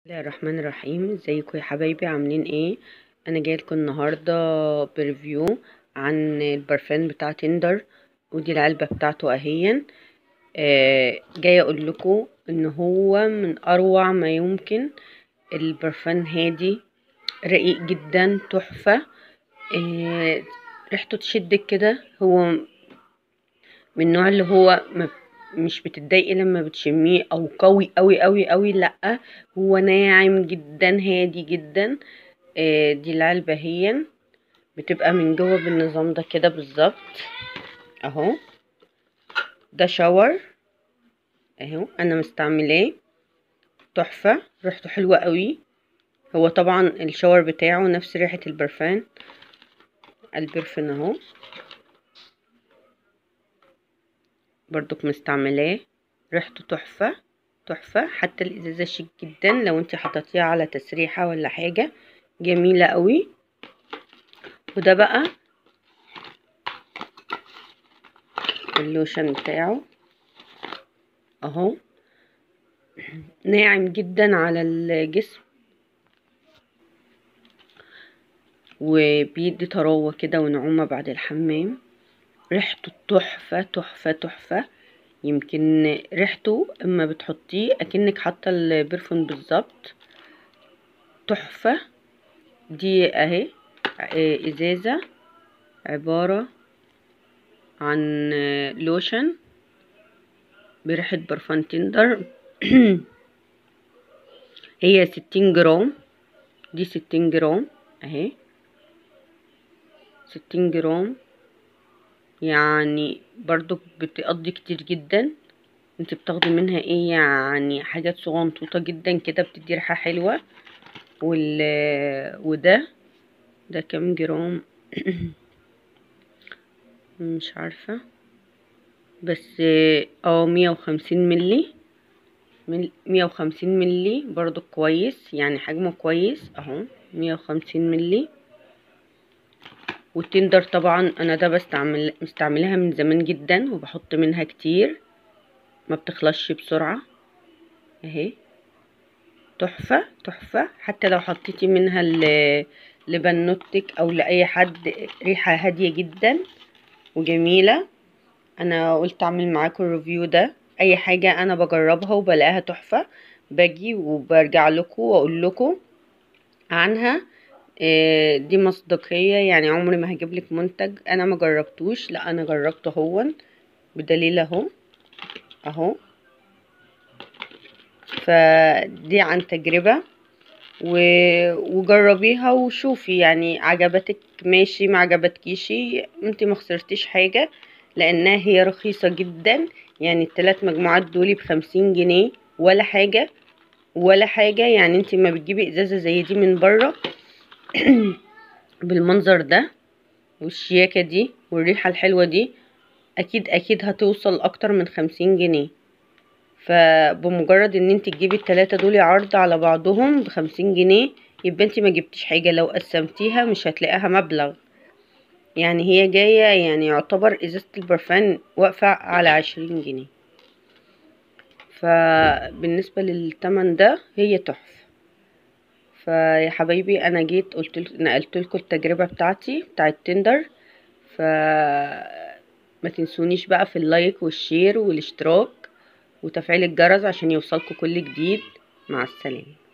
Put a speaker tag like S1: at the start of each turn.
S1: الله الرحمن الرحيم ازيكم يا حبايبي عاملين ايه انا جايه لكم النهارده بريفيو عن البرفان بتاع تندر ودي العلبه بتاعته اهيا آه جايه اقول لكم ان هو من اروع ما يمكن البرفان هادي رقيق جدا تحفه آه ريحته تشدك كده هو من النوع اللي هو ما مش بتتضايقي لما بتشميه او قوي قوي قوي قوي لا هو ناعم جدا هادي جدا آه دي العلبه هي بتبقى من جوه بالنظام ده كده بالظبط اهو ده شاور اهو انا مستعملاه تحفه ريحته حلوه قوي هو طبعا الشاور بتاعه نفس ريحه البرفان البرفان اهو برضك مستعملاه ريحته تحفة تحفة حتى الازازة شيك جدا لو انت حطيتيها على تسريحة ولا حاجة جميلة قوي وده بقى اللوشن بتاعه اهو ناعم جدا على الجسم وبيدي طراوة كده ونعومة بعد الحمام ريحته تحفة تحفة تحفة يمكن ريحته اما بتحطيه اكنك حاطة البرفون بالظبط تحفة دي اهي ازازة عبارة عن لوشن بريحة برفان تندر هي ستين جرام دي ستين جرام اهي ستين جرام يعني برضو بتقضي كتير جدا انت بتاخدي منها ايه يعني حاجات صغنطوطة جدا كده بتدي ريحة حلوة وال وده ده كام جرام مش عارفة بس اه مية وخمسين ملي مية وخمسين ملي برضو كويس يعني حجمه كويس اهو مية وخمسين ملي والتندر طبعا انا ده بستعمل مستعملها من زمان جدا وبحط منها كتير ما بتخلصش بسرعة اهي تحفة تحفة حتى لو حطيتي منها لبنوتك او لاي حد ريحة هادية جدا وجميلة انا قلت اعمل معاكم الريفيو ده اي حاجة انا بجربها وبلاقيها تحفة باجي وبرجع لكم واقول لكم عنها دي مصداقية يعني عمري ما هجيب لك منتج انا ما جربتوش لا انا جربته هون بدليل اهو اهو فدي عن تجربة وجربيها وشوفي يعني عجبتك ماشي ما عجبتكيشي انت ما خسرتيش حاجة لانها هي رخيصة جدا يعني الثلاث مجموعات دول بخمسين جنيه ولا حاجة ولا حاجة يعني انت ما بتجيبي ازازة زي دي من بره بالمنظر ده والشياكة دي والريحة الحلوة دي اكيد اكيد هتوصل اكتر من خمسين جنيه فبمجرد ان انت تجيبي التلاتة دول عرض على بعضهم بخمسين جنيه يبقى انت ما جبتيش حاجة لو قسمتيها مش هتلاقيها مبلغ يعني هي جاية يعني يعتبر ازازة البرفان واقفة على عشرين جنيه فبالنسبة للتمن ده هي تحفة فيا حبايبي انا جيت قلت نقلت لكم التجربه بتاعتي بتاعت تندر ف ما تنسونيش بقى في اللايك والشير والاشتراك وتفعيل الجرس عشان يوصلكم كل جديد مع السلامه